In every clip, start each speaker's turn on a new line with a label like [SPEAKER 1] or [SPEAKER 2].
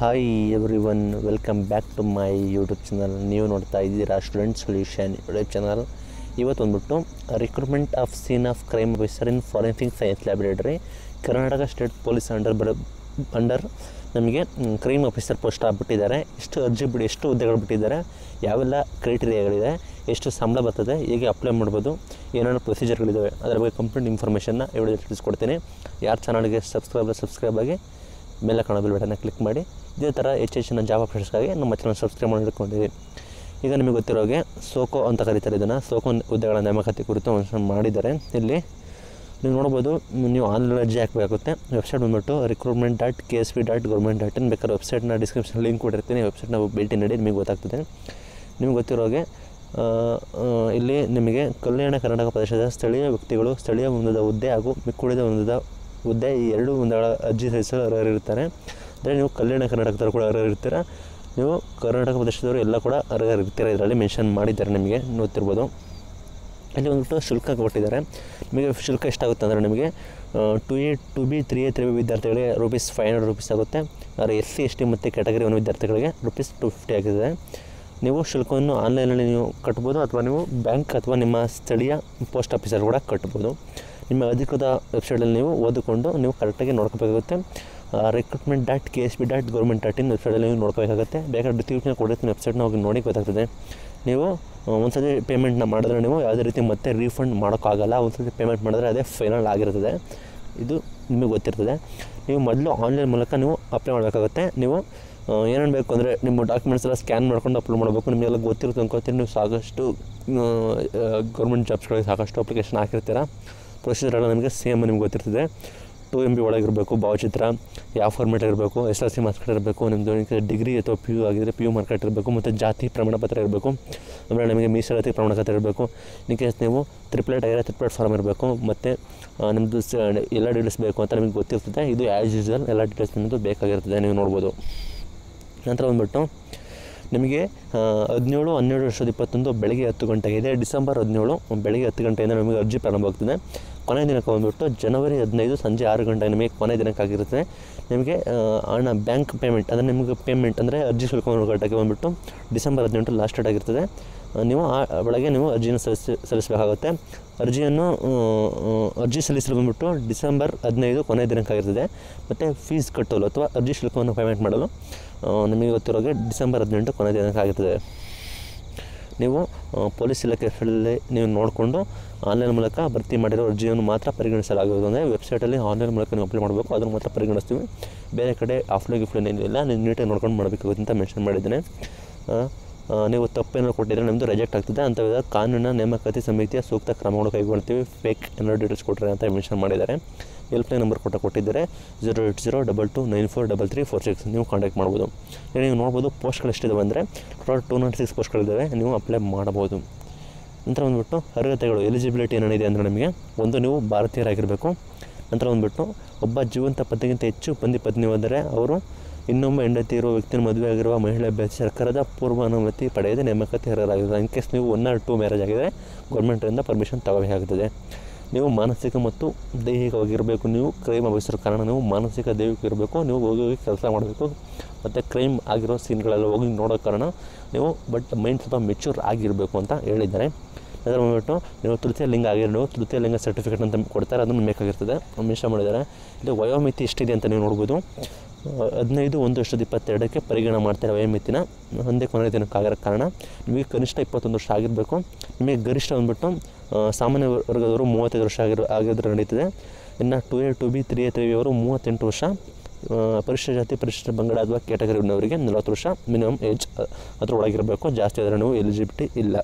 [SPEAKER 1] hi everyone welcome back to my YouTube channel ನೀವು ನೋಡ್ತಾ ಇದ್ದೀರಾ ಸ್ಟೂಡೆಂಟ್ ಸೊಲ್ಯೂಷನ್ ಯೂಟ್ಯೂಬ್ ಚಾನಲ್ ಇವತ್ತು ಬಂದ್ಬಿಟ್ಟು recruitment of scene of crime officer in forensic science laboratory Karnataka state police under ಬರ under ನಮಗೆ crime officer post ಆಗಿಬಿಟ್ಟಿದ್ದಾರೆ ಎಷ್ಟು ಅರ್ಜಿ ಬಿಡಿ ಎಷ್ಟು ಹುದ್ದೆಗಳು ಬಿಟ್ಟಿದ್ದಾರೆ ಯಾವೆಲ್ಲ ಕ್ರೈಟೀರಿಯಾಗಳಿದೆ ಎಷ್ಟು ಸಂಬಳ ಬರ್ತದೆ ಹೇಗೆ ಅಪ್ಲೈ ಮಾಡ್ಬೋದು ಏನೇನು ಪ್ರೊಸೀಜರ್ಗಳಿದ್ದಾವೆ ಅದರ ಬಗ್ಗೆ ಕಂಪ್ಲೀಟ್ ಇನ್ಫಾರ್ಮೇಷನ್ನ ವಿಡಿಯೋ ತಿಳಿಸ್ಕೊಡ್ತೀನಿ ಯಾರು ಚಾನಲ್ಗೆ ಸಬ್ಸ್ಕ್ರೈಬ್ ಸಬ್ಸ್ಕ್ರೈಬ್ ಆಗಿ ಮೇಲೆ ಕಾಣೋ ಬೆಲ್ ಬಟನ್ನ ಕ್ಲಿಕ್ ಮಾಡಿ ಇದೇ ಥರ ಹೆಚ್ಚು ಹೆಚ್ಚಿನ ಜಾಬ್ ಅಪ್ಡೇಟ್ಸ್ಗಾಗಿ ನಮ್ಮ ಚಾನಲ್ ಸಬ್ಸ್ಕ್ರೈಬ್ ಮಾಡಿ ಇಟ್ಕೊಂಡಿರಿ ಈಗ ನಿಮಗೆ ಗೊತ್ತಿರೋ ಹಾಗೆ ಸೋಕೋ ಅಂತ ಕರೀತಾರೆ ಇದನ್ನು ಸೋಕೋ ಹುದ್ದೆಗಳ ನೇಮಕಾತಿ ಕುರಿತು ಒಂದು ಮಾಡಿದ್ದಾರೆ ಇಲ್ಲಿ ನೀವು ನೋಡ್ಬೋದು ಮ್, ನೀವು ಆನ್ಲೈನ್ ಅರ್ಜಿ ಹಾಕಬೇಕಾಗುತ್ತೆ ವೆಬ್ಸೈಟ್ ಬಂದ್ಬಿಟ್ಟು recruitment dot K S P dot government dot in ಬೇಕಾದ್ರೆ ವೆಬ್ಸೈಟ್ನ ಡಿಸ್ಕ್ರಿಪ್ಷನ್ ಲಿಂಕ್ ಕೊಟ್ಟಿರ್ತೀನಿ ವೆಬ್ಸೈಟ್ನ ಭೇಟಿ ನೀಡಿ ನಿಮಗೆ ಗೊತ್ತಾಗ್ತದೆ ನಿಮಗೆ ಗೊತ್ತಿರೋ ಹಾಗೆ ಆ, ಆ, ಇಲ್ಲಿ ನಿಮಗೆ ಕಲ್ಯಾಣ ಕರ್ನಾಟಕ ಪ್ರದೇಶದ ಸ್ಥಳೀಯ ವ್ಯಕ್ತಿಗಳು ಸ್ಥಳೀಯ ಒಂದದ ಹುದ್ದೆ ಹಾಗೂ ಮಿಕ್ಕುಳಿದ ಒಂದದ ಹುದ್ದೆ ಈ ಎರಡು ಒಂದಗಳ ಅರ್ಜಿ ಸಲ್ಲಿಸಲು ಅರ್ಹರಿರ್ತಾರೆ ಅಂದರೆ ನೀವು ಕಲ್ಯಾಣ ಕರ್ನಾಟಕದವರು ಕೂಡ ಅರ್ಹರಿರ್ತೀರ ನೀವು ಕರ್ನಾಟಕ ಪ್ರದೇಶದವರು ಎಲ್ಲ ಕೂಡ ಅರ್ಹರಿರ್ತೀರ ಇದರಲ್ಲಿ ಮೆನ್ಷನ್ ಮಾಡಿದ್ದಾರೆ ನಿಮಗೆ ಗೊತ್ತಿರ್ಬೋದು ಇಲ್ಲಿ ಬಂದ್ಬಿಟ್ಟು ಶುಲ್ಕ ಕೊಟ್ಟಿದ್ದಾರೆ ನಿಮಗೆ ಶುಲ್ಕ ಎಷ್ಟಾಗುತ್ತೆ ಅಂದರೆ ನಿಮಗೆ two A two B three A three B ವಿದ್ಯಾರ್ಥಿಗಳಿಗೆ ರುಪೀಸ್ ಫೈವ್ ಹಂಡ್ರೆಡ್ ರುಪೀಸ್ ಆಗುತ್ತೆ ಆದರೆ ಎಸ್ ಸಿ ಎಸ್ ಟಿ ಮತ್ತು ಕ್ಯಾಟಗರಿ ಒನ್ ವಿದ್ಯಾರ್ಥಿಗಳಿಗೆ ರುಪೀಸ್ ಟು ಫಿಫ್ಟಿ ಆಗಿದೆ ನೀವು ಶುಲ್ಕವನ್ನು ಆನ್ಲೈನಲ್ಲಿ ನೀವು ಕಟ್ಬೋದು ಅಥವಾ ನೀವು ಬ್ಯಾಂಕ್ ಅಥವಾ ನಿಮ್ಮ ಸ್ಥಳೀಯ ಪೋಸ್ಟ್ ಆಫೀಸರ್ ಕೂಡ ಕಟ್ಬೋದು ನಿಮ್ಮ ಅಧಿಕೃತ ವೆಬ್ಸೈಟಲ್ಲಿ ನೀವು ಓದಿಕೊಂಡು ನೀವು ಕರೆಕ್ಟಾಗಿ ನೋಡ್ಕೋಬೇಕಾಗುತ್ತೆ recruitment dot K S B dot government dot in ವೆಬ್ಸೈಟಲ್ಲಿ ನೀವು ನೋಡ್ಕೋಬೇಕಾಗುತ್ತೆ ಬೇಕಾದ್ರೆ ಡಿಸ್ಕ್ರಿಪ್ಷನ್ ಕೊಡಿರ್ತೀನಿ ವೆಬ್ಸೈಟ್ನ ಹೋಗಿ ನೋಡಿ ಗೊತ್ತಾಗ್ತದೆ ನೀವು ಒಂದ್ಸತಿ ಪೇಮೆಂಟ್ನ ಮಾಡಿದ್ರೆ ನೀವು ಯಾವುದೇ ರೀತಿ ಮತ್ತೆ ರೀಫಂಡ್ ಮಾಡೋಕ್ಕಾಗಲ್ಲ ಒಂದ್ಸತಿ ಪೇಮೆಂಟ್ ಮಾಡಿದ್ರೆ ಅದೇ ಫೈನಲ್ ಆಗಿರ್ತದೆ ಇದು ನಿಮಗೆ ಗೊತ್ತಿರ್ತದೆ ನೀವು ಮೊದಲು ಆನ್ಲೈನ್ ಮೂಲಕ ನೀವು ಅಪ್ಲೈ ಮಾಡಬೇಕಾಗುತ್ತೆ ನೀವು ಏನೇನು ಬೇಕು ಅಂದರೆ ನಿಮ್ಮ ಡಾಕ್ಯುಮೆಂಟ್ಸ್ ಎಲ್ಲ ಸ್ಕ್ಯಾನ್ ಮಾಡ್ಕೊಂಡು ಅಪ್ಲೋಡ್ ಮಾಡಬೇಕು ನಿಮಗೆಲ್ಲ ಗೊತ್ತಿರುತ್ತೆ ಅನ್ಕೋತೀನಿ ನೀವು ಸಾಕಷ್ಟು ಗೌರ್ಮೆಂಟ್ ಜಾಬ್ಸ್ಗಳಿಗೆ ಸಾಕಷ್ಟು ಅಪ್ಲಿಕೇಶನ್ ಹಾಕಿರ್ತೀರ ಪ್ರೊಸೀಜರ್ ಎಲ್ಲ ನಿಮಗೆ ಸೇಮ್ ನಿಮ್ಗೆ ಗೊತ್ತಿರ್ತದೆ ಟು ಎಮ್ ಬಿ ಒಳಗಿರಬೇಕು ಭಾವಚಿತ್ರ ಯಾವ ಫಾರ್ಮೇಟ್ ಇರಬೇಕು S L C marks card ಇರಬೇಕು ನಿಮ್ಮದು ಡಿಗ್ರಿ ಅಥವಾ ಪಿ ಯು ಆಗಿದ್ರೆ ಪಿ ಯು ಮಾರ್ಕ್ ಕಾರ್ಡ್ ಇರಬೇಕು ಮತ್ತು ಜಾತಿ ಪ್ರಮಾಣ ಪತ್ರ ಇರಬೇಕು ಆಮೇಲೆ ನಿಮಗೆ ಮೀಸಲಾತಿ ಪ್ರಮಾಣ ಪತ್ರ ಇರಬೇಕು ಇನ್ ಕೇಸ್ ನೀವು ತ್ರಿಪ್ಲೇಟ್ ಆಗಿರೋ ತ್ರಿಪ್ಲೇಟ್ ಫಾರ್ಮ್ ಇರಬೇಕು ಮತ್ತು ನಿಮ್ಮದು ಸ ಎಲ್ಲ ಡೀಟೇಲ್ಸ್ ಬೇಕು ಅಂತ ನಿಮಗೆ ಗೊತ್ತಿರ್ತದೆ ಇದು ಆ್ಯಸ್ ಯೂಸ್ವಲ್ ಎಲ್ಲ ಡೀಟೇಲ್ಸ್ ನಿಮ್ಮದು ಬೇಕಾಗಿರ್ತದೆ ನೀವು ನೋಡ್ಬೋದು ನಂತರ ಬಂದ್ಬಿಟ್ಟು ನಿಮಗೆ ಆ, ಹದಿನೇಳು ಹನ್ನೆರಡು ವರ್ಷದ ಇಪ್ಪತ್ತೊಂದು ಬೆಳಗ್ಗೆ ಹತ್ತು ಗಂಟೆಗೆ ಇದೆ ಡಿಸೆಂಬರ್ ಹದಿನೇಳು ಬೆಳಗ್ಗೆ ಹತ್ತು ಗಂಟೆಯಿಂದ ನಮಗೆ ಅರ್ಜಿ ಪ್ರಾರಂಭವಾಗ್ತದೆ ಕೊನೆ ದಿನಕ್ಕೆ ಬಂದುಬಿಟ್ಟು ಜನವರಿ ಹದಿನೈದು ಸಂಜೆ ಆರು ಗಂಟೆ ನಿಮಗೆ ಕೊನೆ ದಿನಕ್ಕಾಗಿರುತ್ತೆ ನಿಮಗೆ ಆ, ಹಣ ಬ್ಯಾಂಕ್ ಪೇಮೆಂಟ್ ಅಂದರೆ ನಿಮಗೆ ಪೇಮೆಂಟ್ ಅಂದರೆ ಅರ್ಜಿ ಶುಲ್ಕವನ್ನು ಕಟ್ಟಕ್ಕೆ ಬಂದುಬಿಟ್ಟು ಡಿಸೆಂಬರ್ ಹದಿನೆಂಟು ಲಾಸ್ಟ್ ಡೇಟ್ ಆಗಿರ್ತದೆ ಆ, ನೀವು ಆ ಬೆಳಗ್ಗೆ ನೀವು ಅರ್ಜಿಯನ್ನು ಸಲ್ಲಿಸಿ ಸಲ್ಲಿಸಬೇಕಾಗುತ್ತೆ ಅರ್ಜಿಯನ್ನು ಆ, ಆ, ಅರ್ಜಿ ಸಲ್ಲಿಸಲು ಬಂದುಬಿಟ್ಟು ಡಿಸೆಂಬರ್ ಹದಿನೈದು ಕೊನೆಯ ದಿನಕ್ಕಾಗಿರ್ತದೆ ಮತ್ತು ಫೀಸ್ ಕಟ್ಟಲು ಅಥವಾ ಅರ್ಜಿ ಶುಲ್ಕವನ್ನು ಪೇಮೆಂಟ್ ಮಾಡಲು ಆ, ನಿಮಗೆ ಗೊತ್ತಿರೋಗೆ ಡಿಸೆಂಬರ್ ಹದಿನೆಂಟು ಕೊನೆಯ ದಿನಕ್ಕಾಗಿರ್ತದೆ ನೀವು ಆ, ಪೊಲೀಸ್ ಇಲಾಖೆಯಲ್ಲಿ ನೀವು ನೋಡಿಕೊಂಡು ಆನ್ಲೈನ್ ಮೂಲಕ ಭರ್ತಿ ಮಾಡಿರೋ ಅರ್ಜಿಯನ್ನು ಮಾತ್ರ ಪರಿಗಣಿಸಲಾಗುವುದು ಅಂದರೆ ವೆಬ್ಸೈಟಲ್ಲಿ ಆನ್ಲೈನ್ ಮೂಲಕ ನೀವು ಅಪ್ಲೈ ಮಾಡಬೇಕು ಅದನ್ನು ಮಾತ್ರ ಪರಿಗಣಿಸ್ತೀವಿ ಬೇರೆ ಕಡೆ ಆಫ್ಲೈನ್ ಗಿಫ್ಲೈನ್ ಏನಿಲ್ಲ ನೀವು ನೀಟಾಗಿ ನೋಡ್ಕೊಂಡು ಮಾಡಬೇಕಾಗುತ್ತೆ ಅಂತ ಮೆನ್ಷನ್ ಮಾಡಿದ್ದೇನೆ ಆ, ಆ, ನೀವು ತಪ್ಪೇನಾದ್ರು ಕೊಟ್ಟಿದ್ರೆ ನಿಮ್ಮದು ರಿಜೆಕ್ಟ್ ಆಗ್ತದೆ ಅಂಥವಿದ ಕಾನೂನಿನ ನೇಮಕಾತಿ ಸಮಿತಿಯ ಸೂಕ್ತ ಕ್ರಮಗಳು ಕೈಗೊಳ್ತೀವಿ ಫೇಕ್ ಏನಾದ್ರು ಡೀಟೇಲ್ಸ್ ಕೊಟ್ಟರೆ ಅಂತ ಮೆನ್ಷನ್ ಮಾಡಿದ್ದಾರೆ ಹೆಲ್ಪ್ಲೈನ್ ನಂಬರ್ ಕೊಟ್ಟ ಕೊಟ್ಟಿದ್ದಾರೆ zero eight zero double two nine four double three four six ನೀವು ಕಾಂಟ್ಯಾಕ್ಟ್ ಮಾಡ್ಬೋದು ಈಗ ನೀವು ನೋಡ್ಬೋದು ಪೋಸ್ಟ್ಗಳು ಎಷ್ಟಿದೆ ಅಂದರೆ ಟೋಟಲ್ ಟೂ ನಾಟ್ ಸಿಕ್ಸ್ ಪೋಸ್ಟ್ಗಳಿದ್ದಾವೆ ನೀವು ಅಪ್ಲೈ ಮಾಡ್ಬೋದು ನಂತರ ಬಂದುಬಿಟ್ಟು ಅರ್ಹತೆಗಳು ಎಲಿಜಿಬಿಲಿಟಿ ಏನೇನಿದೆ ಅಂದರೆ ನಿಮಗೆ ಒಂದು ನೀವು ಭಾರತೀಯರಾಗಿರಬೇಕು ನಂತರ ಬಂದುಬಿಟ್ಟು ಒಬ್ಬ ಜೀವಂತ ಪತಿಗಿಂತ ಹೆಚ್ಚು ಪಂದಿ ಪತ್ನಿ ಹೋದರೆ ಅವರು ಇನ್ನೊಬ್ಬ ಹೆಂಡತಿ ಇರುವ ವ್ಯಕ್ತಿನ ಮದುವೆ ಆಗಿರುವ ಮಹಿಳೆ ಅಭ್ಯರ್ಥಿ ಸರ್ಕಾರದ ಪೂರ್ವ ಅನುಮತಿ ಪಡೆಯದೆ ನೇಮಕಾತಿ ಅರ್ಹರಾಗಿದ್ದಾರೆ ಇನ್ ಕೇಸ್ ನೀವು ಒನ್ ಆರ್ ಟೂ ಮ್ಯಾರೇಜ್ ಆಗಿದರೆ ಗೌರ್ಮೆಂಟಿಂದ ಪರ್ಮಿಷನ್ ತಗೋಬೇಕಾಗುತ್ತದೆ ನೀವು ಮಾನಸಿಕ ಮತ್ತು ದೈಹಿಕವಾಗಿರಬೇಕು ನೀವು ಕ್ರೈಮ್ ಆಫೀಸರ್ ಕಾರಣ ನೀವು ಮಾನಸಿಕ ದೈಹಿಕ ಇರಬೇಕು ನೀವು ಹೋಗಿ ಹೋಗಿ ಕೆಲಸ ಮಾಡಬೇಕು ಮತ್ತು ಕ್ರೈಮ್ ಆಗಿರೋ ಸೀನ್ಗಳೆಲ್ಲ ಹೋಗಿ ನೋಡೋ ಕಾರಣ ನೀವು ಬಟ್ ಮೈಂಡ್ ಸ್ವಲ್ಪ ಮೆಚ್ಯೂರ್ ಆಗಿರಬೇಕು ಅಂತ ಹೇಳಿದ್ದಾರೆ ಅದರ ಬಂದ್ಬಿಟ್ಟು ನೀವು ತೃತೀಯ ಲಿಂಗ ಆಗಿರೋ ತೃತೀಯ ಲಿಂಗ ಸರ್ಟಿಫಿಕೇಟ್ ಅಂತ ಕೊಡ್ತಾರೆ ಅದನ್ನು ಬೇಕಾಗಿರ್ತದೆ ಮೆನ್ಷನ್ ಮಾಡಿದ್ದಾರೆ ಇದು ವಯೋಮಿತಿ ಎಷ್ಟಿದೆ ಅಂತ ನೀವು ನೋಡ್ಬೋದು ಆ, ಹದಿನೈದು ಒಂದು ವರ್ಷದ ಇಪ್ಪತ್ತೆರಡಕ್ಕೆ ಪರಿಗಣನೆ ಮಾಡ್ತಾರೆ ವಯೋಮಿತಿನ ಒಂದೇ ಕೊನೆಯ ದಿನಕ್ಕಾಗಿರೋ ಕಾರಣ ನಿಮಗೆ ಕನಿಷ್ಠ ಇಪ್ಪತ್ತೊಂದು ವರ್ಷ ಆಗಿರಬೇಕು ನಿಮಗೆ ಗರಿಷ್ಠ ಬಂದ್ಬಿಟ್ಟು ಆ, ಸಾಮಾನ್ಯ ವರ್ಗದವರು ಮೂವತ್ತೈದು ವರ್ಷ ಆಗಿರೋ ಆಗಿದ್ರೆ ನಡೀತದೆ ಇನ್ನು two A two B three A three ಅವರು ಮೂವತ್ತೆಂಟು ವರ್ಷ ಆ, ಪರಿಶಿಷ್ಟ ಜಾತಿ ಪರಿಶಿಷ್ಟ ಬಂಗಡ ಅಥವಾ ಕ್ಯಾಟಗರಿನವರಿಗೆ ನಲವತ್ತು ವರ್ಷ ಮಿನಿಮಮ್ ಏಜ್ ಅದ್ರ ಒಳಗಿರಬೇಕು ಜಾಸ್ತಿ ಆದರೆ ನೀವು ಎಲಿಜಿಬಿಲಿಟಿ ಇಲ್ಲ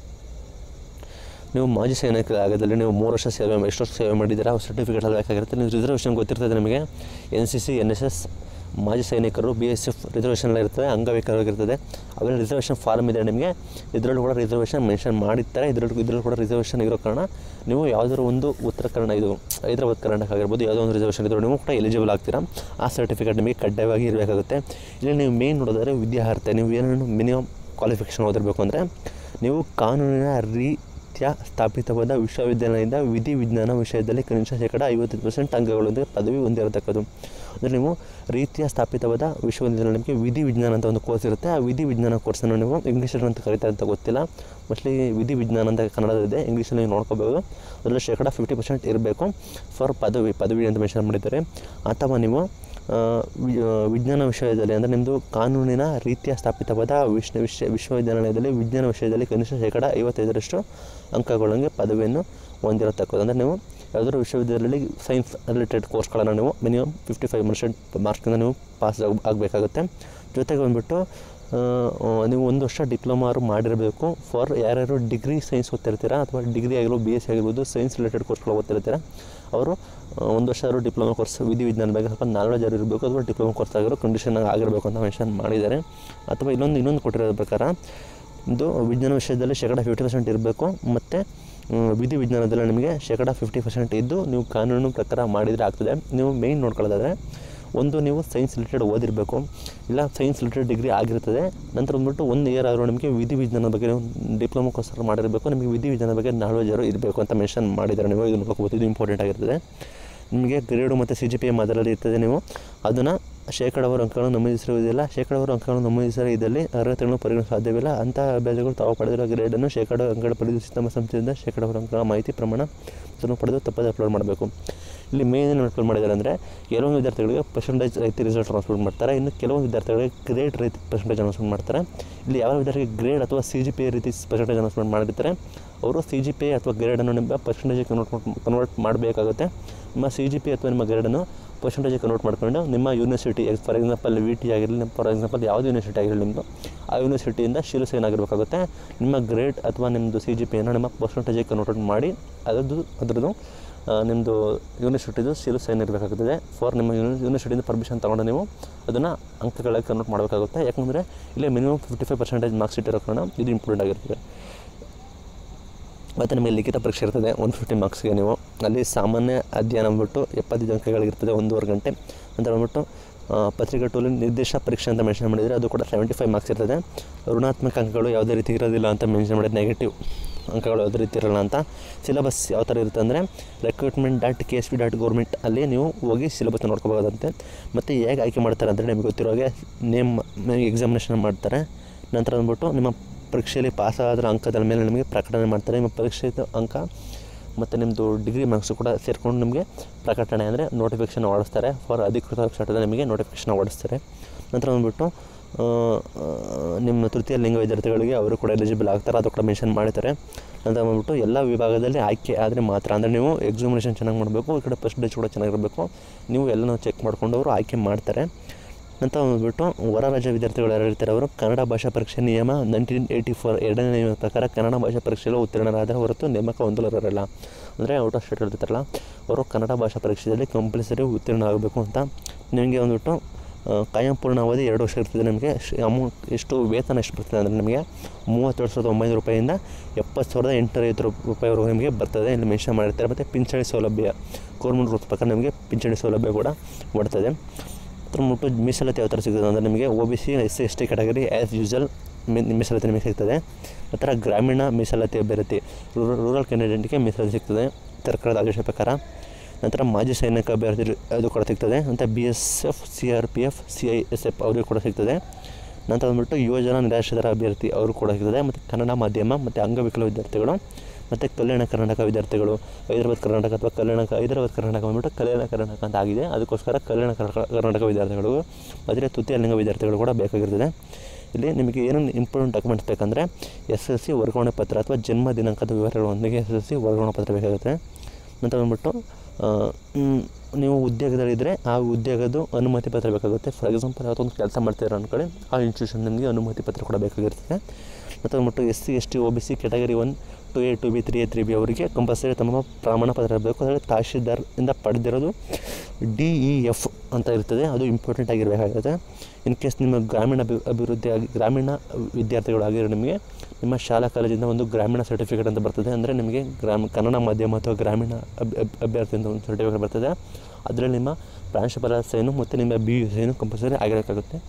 [SPEAKER 1] ನೀವು ಮಾಜಿ ಸೈನಿಕರ ಆಗದಲ್ಲಿ ನೀವು ಮೂರು ವರ್ಷ ಸೇವೆ ಎಷ್ಟು ವರ್ಷ ಸೇವೆ ಮಾಡಿದ್ದೀರಾ ಸರ್ಟಿಫಿಕೇಟ್ ಎಲ್ಲ ಬೇಕಾಗಿರುತ್ತೆ ನೀವು ರಿಸರ್ವೇಷನ್ ಗೊತ್ತಿರ್ತದೆ ನಿಮಗೆ N C C N S S ಮಾಜಿ ಸೈನಿಕರು ಬಿ ಎಸ್ ಎಫ್ ರಿಸರ್ವೇಷನ್ ಎಲ್ಲ ಇರ್ತದೆ ಅಂಗವಿಕಲರಾಗಿರ್ತದೆ ಅವೆಲ್ಲ ರಿಸರ್ವೇಷನ್ ಫಾರ್ಮ್ ಇದೆ ನಿಮಗೆ ಇದರಲ್ಲೂ ಕೂಡ ರಿಸರ್ವೇಷನ್ ಮೆನ್ಷನ್ ಮಾಡಿರ್ತಾರೆ ಇದರಲ್ಲೂ ಇದರಲ್ಲೂ ಕೂಡ ರಿಸರ್ವೇಷನ್ ಇರೋ ಕಾರಣ ನೀವು ಯಾವುದಾದ್ರು ಒಂದು ಉತ್ತರ ಕನ್ನಡ ಇದು ಹೈದರಾಬಾದ್ ಕರ್ನಾಟಕ ಆಗಿರ್ಬೋದು ಯಾವುದೋ ಒಂದು ರಿಸರ್ವೇಷನ್ ಇದ್ರೂ ನೀವು ಕೂಡ ಎಲಿಜಿಬಲ್ ಆಗ್ತೀರಾ ಆ ಸರ್ಟಿಫಿಕೇಟ್ ನಿಮಗೆ ಕಡ್ಡಾಯವಾಗಿ ಇರಬೇಕಾಗುತ್ತೆ ಇಲ್ಲಿ ನೀವು ಮೇನ್ ನೋಡಿದ್ರೆ ವಿದ್ಯಾರ್ಹತೆ ನೀವು ಏನೇನು ಮಿನಿಮಮ್ ಕ್ವಾಲಿಫಿಕೇಷನ್ ಓದಿರಬೇಕು ಅಂದರೆ ನೀವು ಕಾನೂನಿನ ರೀ ರೀತ್ಯ ಸ್ಥಾಪಿತವಾದ ವಿಶ್ವವಿದ್ಯಾಲಯದಿಂದ ವಿಧಿ ವಿಜ್ಞಾನ ವಿಷಯದಲ್ಲಿ ಕನಿಷ್ಠ ಶೇಕಡ ಐವತ್ತೈದು ಪರ್ಸೆಂಟ್ ಅಂಕಗಳೊಂದಿಗೆ ಪದವಿ ಹೊಂದಿರತಕ್ಕದ್ದು ಅಂದರೆ ನೀವು ರೀತಿಯ ಸ್ಥಾಪಿತವಾದ ವಿಶ್ವವಿದ್ಯಾಲಯ ನಿಮಗೆ ವಿಧಿ ವಿಜ್ಞಾನ ಅಂತ ಒಂದು ಕೋರ್ಸ್ ಇರುತ್ತೆ ಆ ವಿಧಿ ವಿಜ್ಞಾನ ಕೋರ್ಸನ್ನು ನೀವು ಇಂಗ್ಲೀಷಲ್ಲಿ ಅಂತ ಕರೀತಾರೆ ಅಂತ ಗೊತ್ತಿಲ್ಲ ಮೋಸ್ಟ್ಲಿ ವಿಧಿ ವಿಜ್ಞಾನ ಅಂತ ಕನ್ನಡದಲ್ಲಿದೆ ಇಂಗ್ಲೀಷಲ್ಲಿ ನೀವು ನೋಡ್ಕೋಬೋದು ಅದರಲ್ಲಿ ಶೇಕಡ ಫಿಫ್ಟಿ ಪರ್ಸೆಂಟ್ ಇರಬೇಕು ಫಾರ್ ಪದವಿ ಪದವಿ ಅಂತ ಮೆನ್ಷನ್ ಮಾಡಿದ್ದಾರೆ ಅಥವಾ ನೀವು ಆ, ವಿ- ಆ, ವಿಜ್ಞಾನ ವಿಷಯದಲ್ಲಿ ಅಂದರೆ ನಿಮ್ಮದು ಕಾನೂನಿನ ರೀತಿಯ ಸ್ಥಾಪಿತವಾದ ವಿಶ್ವ ವಿಶ್ವ ವಿಶ್ವವಿದ್ಯಾಲಯದಲ್ಲಿ ವಿಜ್ಞಾನ ವಿಷಯದಲ್ಲಿ ಕನಿಷ್ಠ ಶೇಕಡ ಐವತ್ತೈದರಷ್ಟು ಅಂಕಗಳೊಂದಿಗೆ ಪದವಿಯನ್ನು ಹೊಂದಿರತಕ್ಕದ್ದು ಅಂದರೆ ನೀವು ಯಾವುದಾದ್ರು ವಿಶ್ವವಿದ್ಯಾಲಯದಲ್ಲಿ ಸೈನ್ಸ್ ರಿಲೇಟೆಡ್ ಕೋರ್ಸ್ಗಳನ್ನು ನೀವು ಮಿನಿಮಮ್ ಫಿಫ್ಟಿ ಫೈವ್ ಪರ್ಸೆಂಟ್ ಮಾರ್ಕ್ಸಿಂದ ನೀವು ಪಾಸ್ ಆಗ ಆಗಬೇಕಾಗುತ್ತೆ ಜೊತೆಗೆ ಬಂದುಬಿಟ್ಟು ನೀವು ಒಂದು ವರ್ಷ ಡಿಪ್ಲೊಮಾರು ಮಾಡಿರಬೇಕು ಫಾರ್ ಯಾರ್ಯಾರು ಡಿಗ್ರಿ ಸೈನ್ಸ್ ಓದ್ತಿರ್ತೀರಾ ಅಥವಾ ಡಿಗ್ರಿ ಆಗಿರ್ಬೋದು ಬಿ ಎಸ್ ಸಿ ಆಗಿರ್ಬೋದು ಸೈನ್ಸ್ ರಿಲೇಟೆಡ್ ಕೋರ್ಸ್ಗಳು ಓದ್ತಿರ್ತೀರ ಅವರು ಒಂದು ವರ್ಷ ಆದರೂ ಡಿಪ್ಲೊಮಾ ಕೋರ್ಸ್ ವಿಧಿ ವಿಜ್ಞಾನ ಬಗ್ಗೆ ಸ್ವಲ್ಪ ನಾಲೆಜ್ ಅವ್ರು ಇರಬೇಕು ಅಥವಾ ಡಿಪ್ಲೊಮಾ ಕೋರ್ಸ್ ಆಗಿರೋ ಕಂಡೀಷನ್ ಆಗಿರಬೇಕು ಅಂತ ಮೆನ್ಷನ್ ಮಾಡಿದ್ದಾರೆ ಅಥವಾ ಇನ್ನೊಂದು ಇನ್ನೊಂದು ಕೊಟ್ಟಿರೋ ಪ್ರಕಾರ ಇದು ವಿಜ್ಞಾನ ವಿಷಯದಲ್ಲಿ ಶೇಕಡ ಫಿಫ್ಟಿ ಪರ್ಸೆಂಟ್ ಇರಬೇಕು ಮತ್ತು ವಿಧಿ ವಿಜ್ಞಾನದಲ್ಲಿ ನಿಮಗೆ ಶೇಕಡ ಫಿಫ್ಟಿ ಪರ್ಸೆಂಟ್ ಇದ್ದು ನೀವು ಕಾನೂನು ಪ್ರಕಾರ ಮಾಡಿದರೆ ಆಗ್ತದೆ ನೀವು ಮೇಯ್ನ್ ನೋಡ್ಕೊಳ್ಳೋದಾದರೆ ಒಂದು ನೀವು ಸೈನ್ಸ್ ರಿಲೇಟೆಡ್ ಓದಿರಬೇಕು ಇಲ್ಲ ಸೈನ್ಸ್ ರಿಲೇಟೆಡ್ ಡಿಗ್ರಿ ಆಗಿರ್ತದೆ ನಂತರ ಬಂದ್ಬಿಟ್ಟು ಒಂದು ಇಯರ್ ಆದರೂ ನಿಮಗೆ ವಿಧಿ ವಿಜ್ಞಾನದ ಬಗ್ಗೆ ನೀವು ಡಿಪ್ಲೊಮಾ ಕೋರ್ಸ್ ಮಾಡಿರಬೇಕು ನಿಮಗೆ ವಿಧಿ ವಿಜ್ಞಾನದ ಬಗ್ಗೆ ನಾಲೆಜ್ ಇರಬೇಕು ಅಂತ ಮೆನ್ಷನ್ ಮಾಡಿದ್ದಾರೆ ನೀವು ಇದು ನೋಡ್ಕೋಬೋದು ಇದು ಇಂಪಾರ್ಟೆಂಟ್ ಆಗಿರ್ತದೆ ನಿಮಗೆ ಗ್ರೇಡು ಮತ್ತು ಸಿ ಜಿ ಪಿ ಎಮ್ ಅದರಲ್ಲಿ ಇರ್ತದೆ ನೀವು ಅದನ್ನು ಶೇಕಡಾವಾರು ಅಂಕಗಳನ್ನು ನಮೂದಿಸಿರುವುದಿಲ್ಲ ಶೇಕಡಾವಾರು ಅಂಕಗಳನ್ನು ನಮೂದಿಸಿದರೆ ಇದರಲ್ಲಿ ಅರ್ಹತೆಗಳನ್ನು ಪರಿಗಣಿಸಲು ಸಾಧ್ಯವಿಲ್ಲ ಅಂತಹ ಅಭ್ಯಾಸಗಳು ತಾವು ಪಡೆದಿರುವ ಗ್ರೇಡನ್ನು ಶೇಕಡ ಅಂಕಗಳ ಪಡೆದು ತಮ್ಮ ಸಂಸ್ಥೆಯಿಂದ ಶೇಕಡಾವಾರು ಅಂಕಗಳ ಮಾಹಿತಿ ಪ್ರಮಾಣ ಅದನ್ನು ಪಡೆದು ತಪ್ಪದೆ ಅಪ್ಲೋಡ್ ಮಾಡಬೇಕು ಇಲ್ಲಿ ಮೇನ್ ಏನು ಅಪ್ಲೋಡ್ ಮಾಡಿದ್ದಾರೆ ಅಂದರೆ ಕೆಲವೊಂದು ವಿದ್ಯಾರ್ಥಿಗಳಿಗೆ ಪರ್ಸೆಂಟೇಜ್ ರೈತಿ ರಿಸಲ್ಟ್ ಟ್ರಾನ್ಸ್ಫರ್ ಮಾಡ್ತಾರೆ ಇನ್ನು ಕೆಲವೊಂದು ವಿದ್ಯಾರ್ಥಿಗಳಿಗೆ ಗ್ರೇಡ್ ರೈತಿ ಪರ್ಸೆಂಟೇಜ್ ಅನೌನ್ಸ್ಮೆಂಟ್ ಮಾಡ್ತಾರೆ ಇಲ್ಲಿ ಯಾವ ವಿದ್ಯಾರ್ಥಿಗೆ ಗ್ರೇಡ್ ಅಥವಾ ಸಿ ಜಿ ಪಿ ರೀತಿ ಪರ್ಸೆಂಟೇಜ್ ಅನೌನ್ಸ್ಮೆಂಟ್ ಮಾಡಿರ್ತಾರೆ ಅವರು ಸಿ ಜಿ ಪಿ ಅಥವಾ ಗ್ರೇಡನ್ನು ನಿಮ್ಮ ಪರ್ಸೆಂಟೇಜ್ ಕನ್ವರ್ಟ್ ಕನ್ವರ್ಟ್ ಮಾಡಬೇಕಾಗುತ್ತೆ ನಿಮ್ಮ ಸಿ ಜಿ ಪಿ ಅಥವಾ ನಿಮ್ಮ ಗ್ರೇಡನ್ನು ಪರ್ಸೆಂಟೇಜ್ ಕನ್ವರ್ಟ್ ಮಾಡ್ಕೊಂಡು ನಿಮ್ಮ university for example V T ಆಗಿರಲಿ ಫಾರ್ ಎಕ್ಸಾಂಪಲ್ ಯಾವುದು ಯೂನಿವರ್ಸಿಟಿ ಆಗಿರಲಿ ನಿಮ್ಮದು ಆ ಯೂನಿವರ್ಸಿಟಿಯಿಂದ ಶಿಲು ಸೈನ್ ಆಗಿರಬೇಕಾಗುತ್ತೆ ನಿಮ್ಮ ಗ್ರೇಡ್ ಅಥವಾ ನಿಮ್ಮದು ಸಿ ಜಿ ಪಿಯನ್ನು ನಿಮ್ಮ ಪರ್ಸೆಂಟೇಜಿಗೆ ಕನ್ವರ್ಟ್ ಮಾಡಿ ಅದರದ್ದು ಅದರದ್ದು ಆ, ನಿಮ್ಮದು ಯೂನಿವರ್ಸಿಟಿದು ಶಿಲು ಸೈನ್ ಇರಬೇಕಾಗುತ್ತದೆ ಫಾರ್ ನಿಮ್ಮ ಯೂನಿ ಯೂನಿವರ್ಸಿಟಿಯಿಂದ ಪರ್ಮಿಷನ್ ತೊಗೊಂಡು ನೀವು ಅದನ್ನು ಅಂಕಗಳಿಗೆ ಕನ್ವರ್ಟ್ ಮಾಡಬೇಕಾಗುತ್ತೆ ಯಾಕಂದರೆ ಇಲ್ಲಿ minimum fifty five percentage marks ಇಟ್ಟಿರೋ ಕಾರಣ ಇದು ಇಂಪಾರ್ಟೆಂಟ್ ಆಗಿರ್ತದೆ ಮತ್ತು ನಿಮಗೆ ಲಿಖಿತ ಪರೀಕ್ಷೆ ಇರ್ತದೆ ಒನ್ ಫಿಫ್ಟಿ ಮಾರ್ಕ್ಸ್ಗೆ ನೀವು ಅಲ್ಲಿ ಸಾಮಾನ್ಯ ಅಧ್ಯಯನ ಬಂದ್ಬಿಟ್ಟು ಎಪ್ಪತ್ತೈದು ಅಂಕಗಳಿರ್ತದೆ ಒಂದೂವರೆ ಗಂಟೆ ನಂತರ ಬಂದ್ಬಿಟ್ಟು ಆ, ಪತ್ರಿಕಾ ಟೂಲಿ ನಿರ್ದಿಷ್ಟ ಪರೀಕ್ಷೆ ಅಂತ ಮೆನ್ಷನ್ ಮಾಡಿದರೆ ಅದು ಕೂಡ ಸೆವೆಂಟಿ ಫೈವ್ ಮಾರ್ಕ್ಸ್ ಇರ್ತದೆ ಋಣಾತ್ಮಕ ಅಂಕಗಳು ಯಾವುದೇ ರೀತಿ ಇರೋದಿಲ್ಲ ಅಂತ ಮೆನ್ಷನ್ ಮಾಡಿದ್ರೆ ನೆಗೆಟಿವ್ ಅಂಕಗಳು ಯಾವುದೇ ರೀತಿ ಇರಲ್ಲ ಅಂತ ಸಿಲೆಬಸ್ ಯಾವ ಥರ ಇರುತ್ತೆ ಅಂದರೆ recruitment dot K S P dot government ಅಲ್ಲಿ ನೀವು ಹೋಗಿ ಸಿಲೆಬಸ್ ನೋಡ್ಕೋಬೋದಂತೆ ಮತ್ತು ಹೇಗೆ ಆಯ್ಕೆ ಮಾಡ್ತಾರೆ ಅಂದರೆ ನಿಮಗೆ ಗೊತ್ತಿರೋ ಹಾಗೆ ನೇಮ್ ಎಕ್ಸಾಮಿನೇಷನ್ ಮಾಡ್ತಾರೆ ನಂತರ ಬಂದ್ಬಿಟ್ಟು ನಿಮ್ಮ ಪರೀಕ್ಷೆಯಲ್ಲಿ ಪಾಸ್ ಆದ್ರ ಅಂಕದ ಮೇಲೆ ನಿಮಗೆ ಪ್ರಕಟಣೆ ಮಾಡ್ತಾರೆ ನಿಮ್ಮ ಪರೀಕ್ಷೆದು ಅಂಕ ಮತ್ತು ನಿಮ್ಮದು ಡಿಗ್ರಿ ಮಾರ್ಕ್ಸು ಕೂಡ ಸೇರಿಕೊಂಡು ನಿಮಗೆ ಪ್ರಕಟಣೆ ಅಂದರೆ ನೋಟಿಫಿಕೇಷನ್ ಹೊಡಿಸ್ತಾರೆ ಫಾರ್ ಅಧಿಕೃತ ವೆಬ್ಸೈಟಲ್ಲಿ ನಿಮಗೆ ನೋಟಿಫಿಕೇಷನ್ ಹೊಡಿಸ್ತಾರೆ ನಂತರ ಬಂದುಬಿಟ್ಟು ನಿಮ್ಮ ತೃತೀಯ ಲಿಂಗ ವಿದ್ಯಾರ್ಥಿಗಳಿಗೆ ಅವರು ಕೂಡ ಎಲಿಜಿಬಲ್ ಆಗ್ತಾರೆ ಅದು ಕೂಡ ಮೆನ್ಷನ್ ಮಾಡಿದ್ದಾರೆ ನಂತರ ಬಂದ್ಬಿಟ್ಟು ಎಲ್ಲ ವಿಭಾಗದಲ್ಲಿ ಆಯ್ಕೆ ಆದರೆ ಮಾತ್ರ ಅಂದರೆ ನೀವು ಎಕ್ಸಾಮಿನೇಷನ್ ಚೆನ್ನಾಗಿ ಮಾಡಬೇಕು ಈ ಕಡೆ ಪರ್ಸೆಂಟೇಜ್ ಕೂಡ ಚೆನ್ನಾಗಿರಬೇಕು ನೀವು ಎಲ್ಲನೂ ಚೆಕ್ ಮಾಡ್ಕೊಂಡು ಅವರು ಆಯ್ಕೆ ಮಾಡ್ತಾರೆ ನಂತರ ಬಂದ್ಬಿಟ್ಟು ಹೊರ ರಾಜ್ಯ ವಿದ್ಯಾರ್ಥಿಗಳು ಯಾರು ಇರ್ತಾರೆ ಅವರು ಕನ್ನಡ ಭಾಷಾ ಪರೀಕ್ಷೆ ನಿಯಮ ನೈನ್ಟೀನ್ ಏಯ್ಟಿ ಫೋರ್ ಎರಡನೇ ನಿಯಮದ ಪ್ರಕಾರ ಕನ್ನಡ ಭಾಷಾ ಪರೀಕ್ಷೆಯಲ್ಲಿ ಉತ್ತೀರ್ಣರಾದರೆ ಹೊರತು ನೇಮಕ ಹೊಂದಲರಲ್ಲ ಅಂದರೆ ಔಟ್ ಆಫ್ ಸ್ಟೇಟ್ ಇರ್ತಾರಲ್ಲ ಅವರು ಕನ್ನಡ ಭಾಷಾ ಪರೀಕ್ಷೆಯಲ್ಲಿ ಕಂಪಲ್ಸರಿ ಉತ್ತೀರ್ಣ ಆಗಬೇಕು ಅಂತ ನಿಮಗೆ ಬಂದ್ಬಿಟ್ಟು ಆ, ಕಾಯಂ ಪೂರ್ಣಾವಧಿ ಎರಡು ವರ್ಷ ಇರ್ತದೆ ನಿಮಗೆ ಅಮೌಂಟ್ ಎಷ್ಟು ವೇತನ ಎಷ್ಟು ಬರ್ತದೆ ಅಂದರೆ ನಿಮಗೆ ಮೂವತ್ತೇಳು ಸಾವಿರದ ಒಂಬೈನೂರು ರೂಪಾಯಿಂದ ಎಪ್ಪತ್ತು ಸಾವಿರದ ಎಂಟುನೂರ ಐವತ್ತು ರೂಪಾಯಿವರೆಗೂ ನಿಮಗೆ ಬರ್ತದೆ ಇಲ್ಲಿ ಮೆನ್ಷನ್ ಮಾಡಿರ್ತಾರೆ ಮತ್ತು ಪಿಂಚಣಿ ಸೌಲಭ್ಯ ಗೌರ್ಮೆಂಟ್ ರೂಲ್ಸ್ ಪ್ರಕಾರ ನಿಮಗೆ ಪಿಂಚಣಿ ಸೌಲಭ್ಯ ಕೂಡ ಬರ್ತದೆ ಅದ್ರ ಮುಟ್ಟು ಮೀಸಲಾತಿ ಯಾವ ಥರ ಸಿಗ್ತದೆ ಅಂದರೆ ನಿಮಗೆ O B C S C S T category as usual ಮೀಸಲಾತಿ ನಿಮಗೆ ಸಿಗ್ತದೆ ನಂತರ ಗ್ರಾಮೀಣ ಮೀಸಲಾತಿ ಅಭ್ಯರ್ಥಿ ರೂರಲ್ ರೂರಲ್ ಕ್ಯಾಂಡಿಡೇಟ್ಗೆ ಮೀಸಲಾತಿ ಸಿಗ್ತದೆ ಸರ್ಕಾರದ ಆದೇಶ ಪ್ರಕಾರ ನಂತರ ಮಾಜಿ ಸೈನಿಕ ಅಭ್ಯರ್ಥಿ ಅದು ಕೂಡ ಸಿಗ್ತದೆ ಮತ್ತು B S F C R P F C I S F ಅವರಿಗೂ ಕೂಡ ಸಿಗ್ತದೆ ನಂತರ ಬಂದ್ಬಿಟ್ಟು ಯುವಜನ ನಿರಾಶ್ರಿತರ ಅಭ್ಯರ್ಥಿ ಅವರು ಕೂಡ ಸಿಗ್ತದೆ ಮತ್ತು ಕನ್ನಡ ಮಾಧ್ಯಮ ಮತ್ತು ಅಂಗವಿಕಲ ವಿದ್ಯಾರ್ಥಿಗಳು ಮತ್ತು ಕಲ್ಯಾಣ ಕರ್ನಾಟಕ ವಿದ್ಯಾರ್ಥಿಗಳು ಹೈದರಾಬಾದ್ ಕರ್ನಾಟಕ ಅಥವಾ ಕಲ್ಯಾಣ ಹೈದರಾಬಾದ್ ಕರ್ನಾಟಕ ಬಂದ್ಬಿಟ್ಟು ಕಲ್ಯಾಣ ಕರ್ನಾಟಕ ಅಂತ ಆಗಿದೆ ಅದಕ್ಕೋಸ್ಕರ ಕಲ್ಯಾಣ ಕರ್ನಾಟಕ ಕರ್ನಾಟಕ ವಿದ್ಯಾರ್ಥಿಗಳು ಮತ್ತು ತೃತೀಯ ಲಿಂಗ ವಿದ್ಯಾರ್ಥಿಗಳು ಕೂಡ ಬೇಕಾಗಿರ್ತದೆ ಇಲ್ಲಿ ನಿಮಗೆ ಏನೇನು ಇಂಪಾರ್ಟೆಂಟ್ ಡಾಕ್ಯುಮೆಂಟ್ಸ್ ಬೇಕಂದರೆ ಎಸ್ ಎಸ್ ಸಿ ವರ್ಗಾವಣೆ ಪತ್ರ ಅಥವಾ ಜನ್ಮ ದಿನಾಂಕದ ವಿವರಗಳೊಂದಿಗೆ ಎಸ್ ಎಸ್ ಸಿ ವರ್ಗಾವಣೆ ಪತ್ರ ಬೇಕಾಗುತ್ತೆ ನಂತರ ಬಂದ್ಬಿಟ್ಟು ಆ, ಮ್, ನೀವು ಉದ್ಯೋಗದಲ್ಲಿದ್ದರೆ ಆ ಉದ್ಯೋಗದ ಅನುಮತಿ ಪತ್ರ ಬೇಕಾಗುತ್ತೆ ಫಾರ್ ಎಕ್ಸಾಂಪಲ್ ಯಾವತ್ತೊಂದು ಕೆಲಸ ಮಾಡ್ತೀರ ಅಂದ್ಕೊಳ್ಳಿ ಆ ಇನ್ಸ್ಟಿಟ್ಯೂಷನ್ ನಿಮಗೆ ಅನುಮತಿ ಪತ್ರ ಕೂಡ ಬೇಕಾಗಿರ್ತದೆ ಮತ್ತು ಬಂದ್ಬಿಟ್ಟು S C S T O B C category one two A two B three A three B ಅವರಿಗೆ ಕಂಪಲ್ಸರಿ ತಮ್ಮ ಪ್ರಮಾಣ ಪತ್ರ ಇರಬೇಕು ಅದರಲ್ಲಿ ತಹಶೀಲ್ದಾರ್ ಪಡೆದಿರೋದು ಡಿ ಇ ಎಫ್ ಅಂತ ಇರ್ತದೆ ಅದು ಇಂಪಾರ್ಟೆಂಟ್ ಆಗಿರಬೇಕಾಗುತ್ತೆ ಇನ್ ಕೇಸ್ ನಿಮ್ಮ ಗ್ರಾಮೀಣ ಅಭಿ ಅಭಿವೃದ್ಧಿ ಆಗಿ ಗ್ರಾಮೀಣ ವಿದ್ಯಾರ್ಥಿಗಳು ಆಗಿರೋ ನಿಮಗೆ ನಿಮ್ಮ ಶಾಲಾ ಕಾಲೇಜಿಂದ ಒಂದು ಗ್ರಾಮೀಣ ಸರ್ಟಿಫಿಕೇಟ್ ಅಂತ ಬರ್ತದೆ ಅಂದರೆ ನಿಮಗೆ ಗ್ರಾಮ ಕನ್ನಡ ಮಾಧ್ಯಮ ಅಥವಾ ಗ್ರಾಮೀಣ ಅಬ್ ಅಬ್- ಅಭ್ಯರ್ಥಿ ಅಂತ ಒಂದು ಸರ್ಟಿಫಿಕೇಟ್ ಬರ್ತದೆ ಅದರಲ್ಲಿ ನಿಮ್ಮ ಪ್ರಾಂಶುಪಾಲ ಸೈನು ಮತ್ತು ನಿಮ್ಮ ಬಿ ಯು ಸೈನು ಕಂಪಲ್ಸರಿ ಆಗಿರಬೇಕಾಗುತ್ತೆ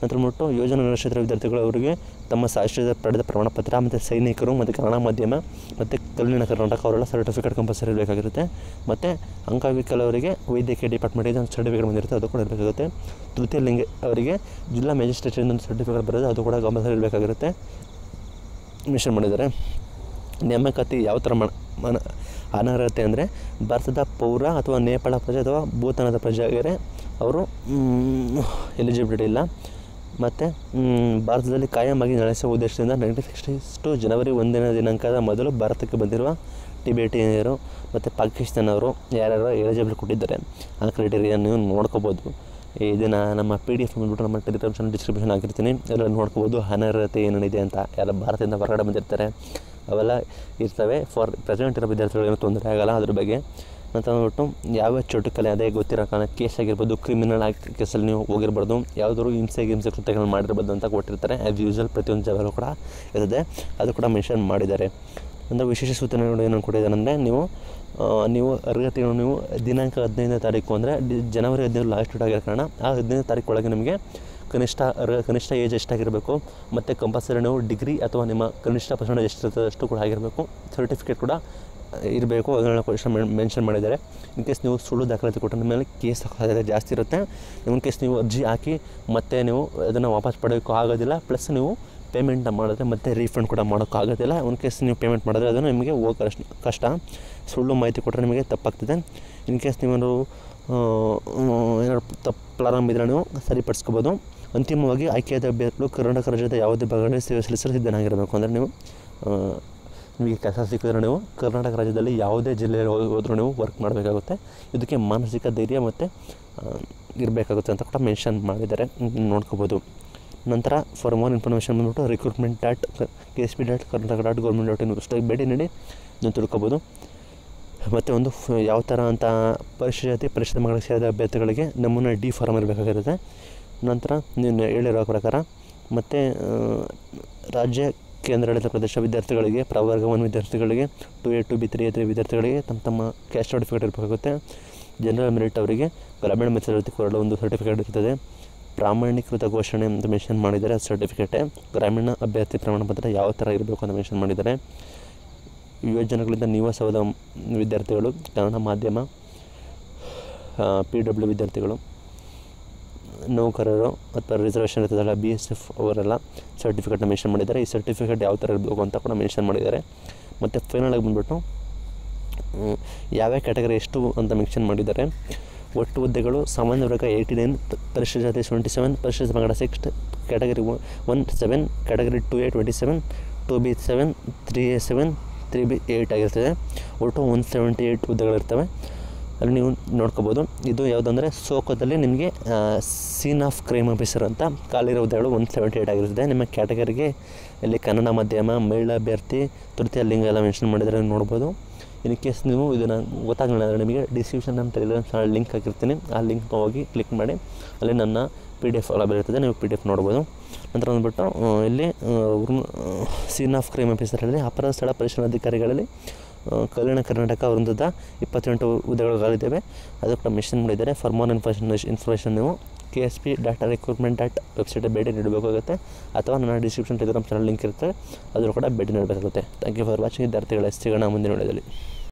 [SPEAKER 1] ನಂತರ ಬಂದ್ಬಿಟ್ಟು ಯೋಜನಾ ನಿರಾಶ್ರಿತ ವಿದ್ಯಾರ್ಥಿಗಳು ಅವರಿಗೆ ತಮ್ಮ ಸಾಹಿತ್ಯದ ಪಡೆದ ಪ್ರಮಾಣ ಪತ್ರ ಮತ್ತು ಸೈನಿಕರು ಮತ್ತು ಕನ್ನಡ ಮಾಧ್ಯಮ ಮತ್ತು ಕಲ್ಲಿನ ಕರ್ನಾಟಕ ಅವರೆಲ್ಲ ಸರ್ಟಿಫಿಕೇಟ್ ಕಂಪಲ್ಸರಿ ಇರಬೇಕಾಗಿರುತ್ತೆ ಮತ್ತು ಅಂಗವಿಕಲವರಿಗೆ ವೈದ್ಯಕೀಯ ಡಿಪಾರ್ಟ್ಮೆಂಟಿಂದ ಒಂದು ಸರ್ಟಿಫಿಕೇಟ್ ಬಂದಿರುತ್ತೆ ಅದು ಕೂಡ ಇರಬೇಕಾಗುತ್ತೆ ತೃತೀಯ ಲಿಂಗ ಅವರಿಗೆ ಜಿಲ್ಲಾ ಮ್ಯಾಜಿಸ್ಟ್ರೇಟಿಂದ ಒಂದು ಸರ್ಟಿಫಿಕೇಟ್ ಬರೋದು ಅದು ಕೂಡ ಕಂಪಲ್ಸರಿ ಇರಬೇಕಾಗಿರುತ್ತೆ ಮೆನ್ಷನ್ ಮಾಡಿದ್ದಾರೆ ನೇಮಕಾತಿ ಯಾವ ಥರ ಮಾಡ ಮನ ಅನರ್ಹತೆ ಅಂದರೆ ಭಾರತದ ಪೌರ ಅಥವಾ ನೇಪಾಳ ಪ್ರಜೆ ಅಥವಾ ಭೂತಾನದ ಪ್ರಜೆ ಆಗಿದ್ರೆ ಅವರು ಎಲಿಜಿಬಿಲಿಟಿ ಇಲ್ಲ ಮತ್ತು ಭಾರತದಲ್ಲಿ ಕಾಯಮಾಗಿ ನೆಲೆಸುವ ಉದ್ದೇಶದಿಂದ ನೈನ್ಟೀನ್ ಸಿಕ್ಸ್ಟಿ ಟು ಜನವರಿ ಒಂದನೇ ದಿನಾಂಕದ ಮೊದಲು ಭಾರತಕ್ಕೆ ಬಂದಿರುವ ಟಿಬೇಟಿಯರು ಮತ್ತು ಪಾಕಿಸ್ತಾನವರು ಯಾರ್ಯಾರು ಎಲಿಜಿಬಲ್ ಕೊಟ್ಟಿದ್ದಾರೆ ಆ ಕ್ರೈಟೀರಿಯಾ ನೀವು ನೋಡ್ಕೋಬೋದು ಇದನ್ನು ನಮ್ಮ ಪಿ ಡಿ ಎಫ್ ಬಂದ್ಬಿಟ್ಟು ನಮ್ಮ ಟೆಲಿಗ್ರಾಮ್ ಚಾನಲ್ ಡಿಸ್ಕ್ರಿಪ್ಷನ್ ಹಾಕಿರ್ತೀನಿ ಎಲ್ಲ ನೋಡ್ಕೋಬೋದು ಅನರ್ಹತೆ ಏನೇನಿದೆ ಅಂತ ಯಾರ ಭಾರತದಿಂದ ಹೊರಗಡೆ ಬಂದಿರ್ತಾರೆ ಅವೆಲ್ಲ ಇರ್ತವೆ ಫಾರ್ ಪ್ರೆಸೆಂಟ್ ಇರೋ ವಿದ್ಯಾರ್ಥಿಗಳು ಏನೂ ತೊಂದರೆ ಆಗಲ್ಲ ಅದ್ರ ಬಗ್ಗೆ ಅಂತ ಅಂದ್ಬಿಟ್ಟು ಯಾವ ಚಟುಕಲೆ ಅದೇ ಗೊತ್ತಿರೋ ಕಾರಣ ಕೇಸ್ ಆಗಿರ್ಬೋದು ಕ್ರಿಮಿನಲ್ ಆಗಿ ಕೇಸಲ್ಲಿ ನೀವು ಹೋಗಿರ್ಬಾರ್ದು ಯಾವುದಾದ್ರು ಹಿಂಸೆ ಹಿಂಸೆ ಕೃತ್ಯಗಳು ಮಾಡಿರ್ಬೋದು ಅಂತ ಕೊಟ್ಟಿರ್ತಾರೆ ಆ್ಯಸ್ ಯೂಸಲ್ ಪ್ರತಿಯೊಂದು ಜಾಗಲ್ಲೂ ಕೂಡ ಇರ್ತದೆ ಅದು ಕೂಡ ಮೆನ್ಷನ್ ಮಾಡಿದ್ದಾರೆ ಅಂದರೆ ವಿಶೇಷ ಸೂಚನೆಗಳು ಏನನ್ನು ಕೊಟ್ಟಿದ್ದಾರೆ ಅಂದರೆ ನೀವು ಆ, ನೀವು ಅರ್ಹತೆಯನ್ನು ನೀವು ದಿನಾಂಕ ಹದಿನೈದನೇ ತಾರೀಕು ಅಂದರೆ ಡಿ ಜನವರಿ ಹದಿನೈದು ಲಾಸ್ಟ್ ಡೇಟ್ ಆಗಿರೋ ಕಾರಣ ಆ ಹದಿನೈದನೇ ತಾರೀಕು ಒಳಗೆ ನಿಮಗೆ ಕನಿಷ್ಠ ಅರ್ಹ ಕನಿಷ್ಠ ಏಜ್ ಎಷ್ಟಾಗಿರಬೇಕು ಮತ್ತು ಕಂಪಲ್ಸರಿ ನೀವು ಡಿಗ್ರಿ ಅಥವಾ ನಿಮ್ಮ ಕನಿಷ್ಠ ಪರ್ಸೆಂಟೇಜ್ ಎಷ್ಟಿರ್ತದೆ ಅಷ್ಟು ಕೂಡ ಆಗಿರಬೇಕು ಸರ್ಟಿಫಿಕೇಟ್ ಕೂಡ ಇರಬೇಕು ಅದನ್ನೆಲ್ಲ ಕ್ವಶನ್ ಮೆನ್ಷನ್ ಮಾಡಿದ್ದಾರೆ ಇನ್ ಕೇಸ್ ನೀವು ಸುಳ್ಳು ದಾಖಲಾತಿ ಕೊಟ್ಟರೆ ನಿಮ್ಮ ಮೇಲೆ ಕೇಸ್ ಸಾಧ್ಯತೆ ಜಾಸ್ತಿ ಇರುತ್ತೆ ಇನ್ ಕೇಸ್ ನೀವು ಅರ್ಜಿ ಹಾಕಿ ಮತ್ತೆ ನೀವು ಅದನ್ನು ವಾಪಸ್ ಪಡೆಯೋಕ್ಕೂ ಆಗೋದಿಲ್ಲ ಪ್ಲಸ್ ನೀವು ಪೇಮೆಂಟ್ನ ಮಾಡಿದ್ರೆ ಮತ್ತೆ ರೀಫಂಡ್ ಕೂಡ ಮಾಡೋಕ್ಕಾಗೋದಿಲ್ಲ ಇನ್ ಕೇಸ್ ನೀವು ಪೇಮೆಂಟ್ ಮಾಡಿದ್ರೆ ಅದನ್ನು ನಿಮಗೆ ಹೋಗೋ ಕಷ್ಟ ಕಷ್ಟ ಸುಳ್ಳು ಮಾಹಿತಿ ಕೊಟ್ಟರೆ ನಿಮಗೆ ತಪ್ಪಾಗ್ತದೆ ಇನ್ ಕೇಸ್ ನೀವೇನಾದ್ರು ಏನಾದ್ರು ತಪ್ಪು ಪ್ರಾರಂಭ ಇದ್ದರೆ ನೀವು ಸರಿಪಡಿಸ್ಕೋಬೋದು ಅಂತಿಮವಾಗಿ ಆಯ್ಕೆಯಾದ ಅಭ್ಯರ್ಥಿಗಳು ಕರ್ನಾಟಕ ರಾಜ್ಯದ ಯಾವುದೇ ಭಾಗಗಳಲ್ಲಿ ಸೇವೆ ಸಲ್ಲಿಸಲು ಸಿದ್ಧನಾಗಿರಬೇಕು ಅಂದರೆ ನೀವು ಆ, ನಿಮಗೆ ಕೆಲಸ ಸಿಕ್ಕಿದ್ರೆ ನೀವು ಕರ್ನಾಟಕ ರಾಜ್ಯದಲ್ಲಿ ಯಾವುದೇ ಜಿಲ್ಲೆಯಲ್ಲಿ ಹೋಗಿ ಹೋದರೂ ನೀವು ವರ್ಕ್ ಮಾಡಬೇಕಾಗುತ್ತೆ ಇದಕ್ಕೆ ಮಾನಸಿಕ ಧೈರ್ಯ ಮತ್ತು ಇರಬೇಕಾಗುತ್ತೆ ಅಂತ ಕೂಡ ಮೆನ್ಷನ್ ಮಾಡಿದ್ದಾರೆ ಇದನ್ನ ನೋಡ್ಕೋಬೋದು ನಂತರ ಫಾರ್ ಮೋರ್ ಇನ್ಫಾರ್ಮೇಷನ್ ಬಂದ್ಬಿಟ್ಟು recruitment dot K S P dot Karnataka dot government dot in ಅಷ್ಟಾಗಿ ಭೇಟಿ ನೀಡಿ ನೀವು ತಿಳ್ಕೊಬೋದು ಮತ್ತು ಒಂದು ಫ್- ಯಾವ ಥರ ಅಂತ ಪರಿಶಿಷ್ಟ ಜಾತಿ ಪರಿಶಿಷ್ಟ ಮಗಳಿಗೆ ಸೇರಿದ ಅಭ್ಯರ್ಥಿಗಳಿಗೆ ನಮೂನೆ ಡಿ ಫಾರ್ಮ್ ಇರಬೇಕಾಗಿರುತ್ತೆ ನಂತರ ನೀನು ಹೇಳಿರೋ ಪ್ರಕಾರ ಮತ್ತು ರಾಜ್ಯ ಕೇಂದ್ರಾಡಳಿತ ಪ್ರದೇಶ ವಿದ್ಯಾರ್ಥಿಗಳಿಗೆ ಪ್ರವರ್ಗ ಒನ್ ವಿದ್ಯಾರ್ಥಿಗಳಿಗೆ two A two B three A three ವಿದ್ಯಾರ್ಥಿಗಳಿಗೆ ತಮ್ಮ ತಮ್ಮ ಕ್ಯಾಸ್ಟ್ ಸರ್ಟಿಫಿಕೇಟ್ ಇರಬೇಕಾಗುತ್ತೆ ಜನರಲ್ ಮೆರಿಟ್ ಅವರಿಗೆ ಗ್ರಾಮೀಣ ಮೀಸಲಾತಿ ಕೊರಳ ಒಂದು ಸರ್ಟಿಫಿಕೇಟ್ ಇರ್ತದೆ ಪ್ರಾಮಾಣೀಕೃತ ಘೋಷಣೆ ಅಂತ ಮೆನ್ಷನ್ ಮಾಡಿದ್ದಾರೆ ಅದು ಸರ್ಟಿಫಿಕೇಟೇ ಗ್ರಾಮೀಣ ಅಭ್ಯರ್ಥಿ ಪ್ರಮಾಣ ಪತ್ರ ಯಾವ ಥರ ಇರಬೇಕು ಅಂತ ಮೆನ್ಷನ್ ಮಾಡಿದ್ದಾರೆ ಯೋಜನೆಗಳಿಂದ ನಿವಾಸವಾದ ವಿದ್ಯಾರ್ಥಿಗಳು ಕನ್ನಡ ಮಾಧ್ಯಮ ಪಿ ಡಬ್ಲ್ಯೂ ವಿದ್ಯಾರ್ಥಿಗಳು ನೌಕರರು ಅಥವಾ ರಿಸರ್ವೇಷನ್ ಇರ್ತದಲ್ಲ ಬಿ ಎಸ್ ಎಫ್ ಅವರೆಲ್ಲ ಸರ್ಟಿಫಿಕೇಟ್ನ ಮೆನ್ಷನ್ ಮಾಡಿದ್ದಾರೆ ಈ ಸರ್ಟಿಫಿಕೇಟ್ ಯಾವ ಥರ ಇರಬೇಕು ಅಂತ ಕೂಡ ಮೆನ್ಷನ್ ಮಾಡಿದ್ದಾರೆ ಮತ್ತು ಫೈನಲಾಗಿ ಬಂದುಬಿಟ್ಟು ಯಾವ್ಯಾವ ಕ್ಯಾಟಗರಿ ಎಷ್ಟು ಅಂತ ಮೆನ್ಷನ್ ಮಾಡಿದ್ದಾರೆ ಒಟ್ಟು ಹುದ್ದೆಗಳು ಸಾಮಾನ್ಯ ವರ್ಗ ಏಯ್ಟಿ ನೈನ್ ಪರಿಶಿಷ್ಟ ಜಾತಿ ಟ್ವೆಂಟಿ ಸೆವೆನ್ ಪರಿಶಿಷ್ಟ ಪಂಗಡ six category one seven category two A twenty seven two B seven three A seven three B eight ಆಗಿರ್ತದೆ ಒಟ್ಟು ಒನ್ ಸೆವೆಂಟಿ ಏಯ್ಟ್ ಹುದ್ದೆಗಳಿರ್ತವೆ ಅಲ್ಲಿ ನೀವು ನೋಡ್ಕೋಬೋದು ಇದು ಯಾವುದಂದರೆ ಸೋಕೋದಲ್ಲಿ ನಿಮಗೆ ಸೀನ್ ಆಫ್ ಕ್ರೈಮ್ ಆಫೀಸರ್ ಅಂತ ಖಾಲಿರೋ ಹುದ್ದೆಗಳು ಒನ್ ಸೆವೆಂಟಿ ಏಯ್ಟ್ ಆಗಿರ್ತದೆ ನಿಮ್ಮ ಕ್ಯಾಟಗರಿಗೆ ಇಲ್ಲಿ ಕನ್ನಡ ಮಾಧ್ಯಮ ಮಹಿಳಾ ಅಭ್ಯರ್ಥಿ ತೃತೀಯ ಲಿಂಗ ಎಲ್ಲ ಮೆನ್ಷನ್ ಮಾಡಿದರೆ ನೋಡ್ಬೋದು ಇನ್ ಕೇಸ್ ನೀವು ಇದನ್ನು ಗೊತ್ತಾಗಲಿಲ್ಲ ಅಂದರೆ ನಿಮಗೆ ಡಿಸ್ಕ್ರಿಪ್ಷನ್ ನಮ್ಮ ಟೆಲಿಗ್ರಾಮ್ ಚಾನಲ್ ಲಿಂಕ್ ಹಾಕಿರ್ತೀನಿ ಆ ಲಿಂಕ್ ಹೋಗಿ ಕ್ಲಿಕ್ ಮಾಡಿ ಅಲ್ಲಿ ನನ್ನ ಪಿ ಡಿ ಎಫ್ ಎಲ್ಲ ಬರುತ್ತೆ ನೀವು ಪಿ ಡಿ ಎಫ್ ನೋಡ್ಬೋದು ನಂತರ ಬಂದುಬಿಟ್ಟು ಇಲ್ಲಿ ಸೀನ್ ಆಫ್ ಕ್ರೈಮ್ ಆಫೀಸರಲ್ಲಿ ಅಪರಾಧ ಸ್ಥಳ ಪರಿಶೀಲನಾಧಿಕಾರಿಗಳಲ್ಲಿ ಆ, ಕಲ್ಯಾಣ ಕರ್ನಾಟಕ ವೃಂದದ ಇಪ್ಪತ್ತೆಂಟು ಹುದ್ದೆಗಳಿದ್ದಾವೆ ಅದು ಕೂಡ ಮೆನ್ಷನ್ ಮಾಡಿದ್ದಾರೆ ಫಾರ್ ಮೋರ್ ಇನ್ಫಾರ್ಮೇಷನ್ ಇನ್ಫಾರ್ಮೇಷನ್ ನೀವು K S P dot recruitment dot website ಭೇಟಿ ನೀಡಬೇಕಾಗುತ್ತೆ ಅಥವಾ ನನ್ನ ಡಿಸ್ಕ್ರಿಪ್ಷನ್ ಟೆಲಿಗ್ರಾಮ್ ಚಾನಲ್ ಲಿಂಕ್ ಇರುತ್ತೆ ಅದ್ರ ಕೂಡ ಭೇಟಿ ನೀಡಬೇಕಾಗುತ್ತೆ ಥ್ಯಾಂಕ್ ಯು ಫಾರ್ ವಾಚಿಂಗ್ ವಿದ್ಯಾರ್ಥಿಗಳ ಸಿಗೋಣ ಮುಂದಿನ ವಿಡಿಯೋದಲ್ಲಿ